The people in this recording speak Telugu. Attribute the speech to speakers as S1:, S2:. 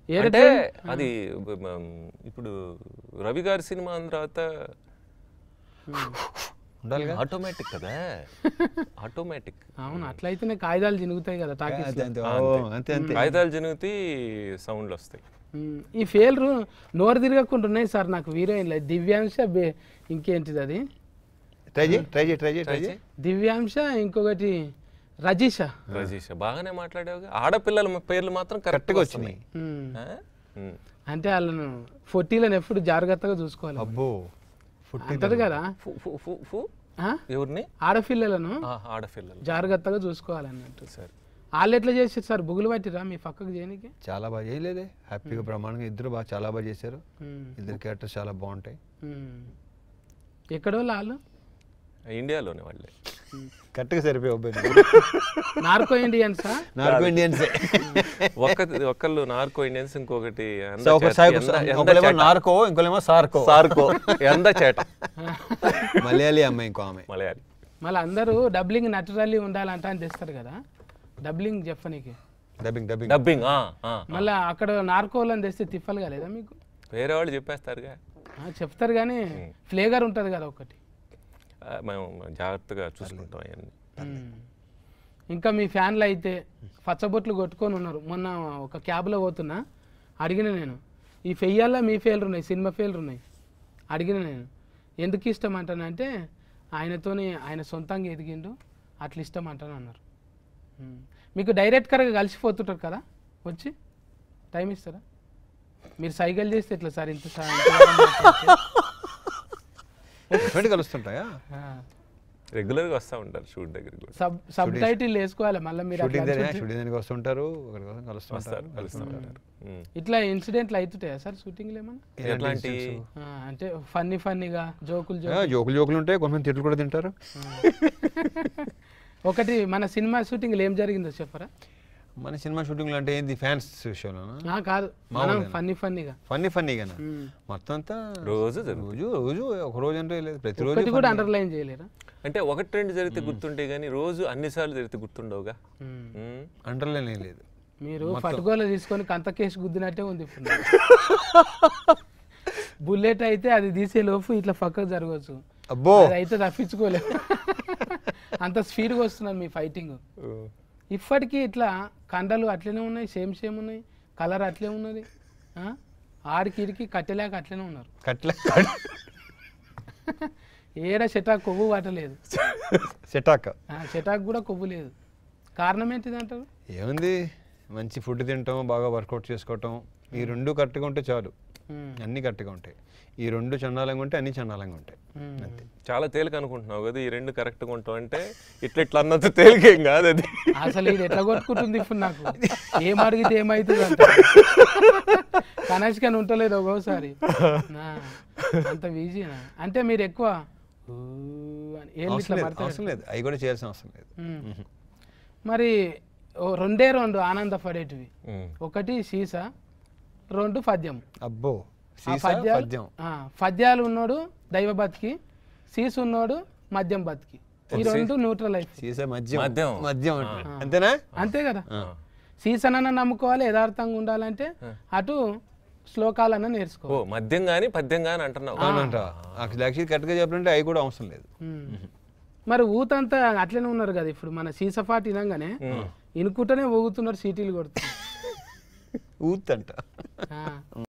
S1: అంటే అది బ- మ- ఇప్పుడు రవి గారి సినిమా అన్న తర్వాత
S2: ఉండాలిగా
S1: ఆటోమేటిక్ కదా ఆటోమేటిక్
S3: అవును అట్లయితేనే కాగితాలు చినుగుతాయి కదా టాకీస్
S2: అంతే అంతే ఓ, అంతే అంతే
S1: కాగితాలు జనిగితే సౌండ్లు వస్తాయి
S3: ఈ ఫెయిల్ నోరు తిరగకుండా ఉన్నాయి సార్ నాకు హీరోయిన్లు దివ్యాంశ బే- ఇంకేంటిది అది
S2: ట్రై చేయి ట్రై చేయి ట్రై చేయి ట్రై చేయి
S3: దివ్యాంశ ఇంకొకటి రజీష
S1: రజీష్ బాగానే మాట్లాడావుగా ఆడపిల్లల మ- పేర్లు మాత్రం కరెక్ట్గా
S2: కరెక్ట్గా
S1: వస్తున్నాయి
S2: వచ్చినాయి
S3: ఉమ్.
S1: ఆ? ఉమ్.
S3: అంటే వాళ్ళను ఫొట్టీలను ఎప్పుడు జాగ్రత్తగా చూసుకోవాలి
S2: అబ్బో ఫుడ్
S3: అంటది కదా
S1: ఫు- ఫు- ఫు- ఫు?
S3: ఆ?
S1: ఎవరిని
S3: ఆడపిల్లలను
S1: ఆ, ఆడపిల్లలు
S3: జాగ్రత్తగా చూసుకోవాలన్నట్టు
S1: సరే
S3: వాళ్ళు ఎట్లా చేసారు సార్ బుగులు పట్టిరా మీ పక్కకు చేయనికి
S2: చాలా బాగా చేయలేదే హ్యాపీగా బ్రహ్మాండంగా ఇద్దరు బాగా చాలా బాగా చేశారు ఇద్దరు క్యారెక్టర్స్ చాలా బాగుంటాయి
S3: ఎక్కడో వాళ్ళు
S1: ఇండియాలోనే వాళ్ళే
S2: కరెక్ట్గా సరిపోయి అబ్బాయి
S3: నార్కో ఇండియన్సా
S2: నార్కో ఇండియన్సే
S1: ఒక్క ఒకళ్ళు నార్కో ఇండియన్స్ ఇంకొకటి ఎంద
S2: సో ఒక
S1: చేట-
S2: సాయి
S1: ఎంద- ఎంద
S2: ఒకలేమో
S1: చేట.
S2: నార్కో ఇంకోలేమో సార్కో
S1: సార్కో ఎంద చేట
S2: మలయాళీ అమ్మాయి ఇంకో ఆమె
S1: మలయాళి
S3: మళ్ళీ అందరూ డబ్లింగ్ నటురల్లీ ఉండాలంట అని తెస్తారు కదా డబ్లింగ్ చెప్పనీకి
S2: డబ్బింగ్ డబ్బింగ్
S1: డబ్బింగ్ ఆ, ఆ.
S3: మళ్ళీ అక్కడ నార్కోలని తెస్తే తిప్పలు కాలేదా మీకు
S1: వేరే వాళ్ళు చెప్పేస్తారుగా
S3: ఆ, చెప్తారు కానీ ఫ్లేగర్ ఉంటుంది కదా ఒకటి
S1: ఆ, మేము జాగ్రత్తగా చూసుకుంటాం అవన్నీ
S3: ఉమ్. ఇంకా మీ ఫ్యాన్లు అయితే పచ్చబొట్లు కొట్టుకొని ఉన్నారు మొన్న ఒక క్యాబ్లో పోతున్నా అడిగిన నేను ఈ ఫెయ్యాల్లో మీ ఫెయిల్ ఉన్నాయి సినిమా ఫెయిల్ ఉన్నాయి అడిగిన నేను ఎందుకు ఇష్టం అంటానంటే ఆయనతోని ఆయన సొంతంగా ఎదిగిండు అట్లా ఇష్టం అంటాను అన్నారు ఉమ్. మీకు డైరెక్ట్గా కలిసిపోతుంటారు కదా వచ్చి టైం ఇస్తారా మీరు సైకిల్ చేస్తే ఎట్లా సార్ ఇంత సా- ఇంత దూరం మాట్లాడితే?
S2: ఫ్రెండ్ కలుస్తుంటాయా
S3: ఆ.
S1: రెగ్యులర్గా వస్తూ ఉంటారు షూట్ దగ్గరికి కూడా
S3: సబ్ సబ్ టైటిల్ వేసుకోవాలి మళ్ళీ మీరు అట్లా
S2: షూటింగ్ దగ్గర
S3: అనుకుంటే-
S2: షూటింగ్ దగ్గరికి వస్తుంటారు ఒకరి కోసం కలుస్తుంటారు
S1: వస్తారు కలుస్తూ ఉంటారు ఉమ్.
S3: ఇట్లా ఇన్సిడెంట్లు అవుతుంటాయా సార్ షూటింగ్లు ఏమన్నా
S1: ఎట్లాంటి
S3: ఆ, అంటే ఫన్నీ ఫన్నీగా జోకులు జో
S2: ఆ, జోకులు జోకులు ఉంటాయి కొంతమంది తిట్లు కూడా తింటారు
S3: ఒకటి మన సినిమా షూటింగ్లు ఏం జరిగిందో చెప్పరా
S2: మన సినిమా షూటింగ్లు అంటే ఏంది ఫ్యాన్స్ షోలోనా
S3: ఆ, కాదు మనం ఫన్నీ ఫన్నీగా
S2: ఫన్నీ ఫన్నీగానా
S3: ఉమ్.
S2: మొత్తం అంతా
S1: రోజు జరుగుతుంది
S2: రోజు రోజు ఒక రోజు అంటే లేదు ప్రతిరోజు
S3: ఒకటి కూడా అండర్లైన్ చేయలేరా
S1: అంటే ఒకటి రెండు జరిగితే గుర్తుంటే కానీ రోజు అన్నిసార్లు జరిగితే గుర్తుండవుగా
S3: ఉమ్.
S1: ఉమ్.
S2: అండర్లైన్ ఏం లేదు
S3: మీరు పట్టుకోలు తీసుకొని కంత కేసు గుద్దినట్టే ఉంది ఇప్పుడు నాకు. బుల్లెట్ అయితే అది తీసే లోపు ఇట్లా పక్కకు జరగవచ్చు
S2: అబ్బో
S3: అది అయితే తప్పించుకోలేదు అంత స్పీడ్గా వస్తున్నారు మీ ఫైటింగ్ ఇప్పటికీ ఇట్లా కండలు అట్లనే ఉన్నాయి సేమ్ సేమ్ ఉన్నాయి కలర్ అట్లే ఉన్నది ఆ? ఆడికి ఇడికి కట్టెలేక అట్లనే ఉన్నారు
S2: కట్ల
S3: ఏడ చెటాక్ కొవ్వు పట్టలేదు
S2: సెటాక్
S3: ఆ, చెటాక్ కూడా కొవ్వు లేదు కారణం ఏంటిది అంటారు
S2: ఏముంది మంచి ఫుడ్ తింటాం బాగా వర్కౌట్ చేసుకోవటం ఈ రెండు కరెక్ట్గా ఉంటే చాలు
S3: ఉమ్,
S2: అన్నీ కరెక్ట్గా ఉంటాయి ఈ రెండు చండాలంగా ఉంటే అన్ని చండాలంగా ఉంటాయి
S3: ఉమ్.
S2: అంతే
S1: చాలా తేలిక అనుకుంటున్నావు కదా ఈ రెండు కరెక్ట్గా ఉంటావు అంటే ఇట్లా ఇట్లా అన్నంత తేలికేం కాదు అది
S3: అసలు ఇది ఎట్లా కొట్టుకుంటుంది ఇప్పుడు నాకు ఏం అడిగితే ఏమవుతుంది అంట కనెక్షన్ ఉంటలేదు ఒక్కోసారి నా, అంత ఈజీనా అంటే మీరు ఎక్కువ ఊ అని ఏళ్ళు
S2: అవసరం
S3: ఇట్లా
S2: లేదు
S3: పడతారు
S2: అవసరం లేదు అవి కూడా చేయాల్సిన అవసరం లేదు
S3: ఉమ్. మరి ఓ రెండే రెండు ఆనందపడేటివి
S1: ఉమ్.
S3: ఒకటి సీసా రెండు పద్యం
S2: అబ్బో
S3: ఆ
S2: సీసా
S3: పద్యాలు
S2: పద్యం
S3: ఆ, పద్యాలు ఉన్నోడు దైవ బతికి సీసు ఉన్నోడు మద్యం బతికి ఈ రెండు న్యూట్రల్ లైఫ్
S2: సీసా మద్యం
S1: మద్యం.
S2: మద్యం అంటే అంతేనా
S3: అంతే కదా సీసనన్న నమ్ముకోవాలి యథార్థంగా ఉండాలంటే అటు శ్లోకాలన్న నేర్చుకో
S1: ఓ మద్యం కానీ పద్యం కానీ అంటున్నావు
S2: అవునంట యాక్చువల్లీ కరెక్ట్గా చెప్పాలంటే అవి కూడా అవసరం లేదు
S3: ఉమ్. మరి ఊతంతా అట్లనే ఉన్నారు కదా ఇప్పుడు మన సీసపాటి వినంగానే ఇనుకుంటూనే ఊగుతున్నారు సీటీలు కొడుతున్నారు
S2: ఊతంట
S3: ఆ.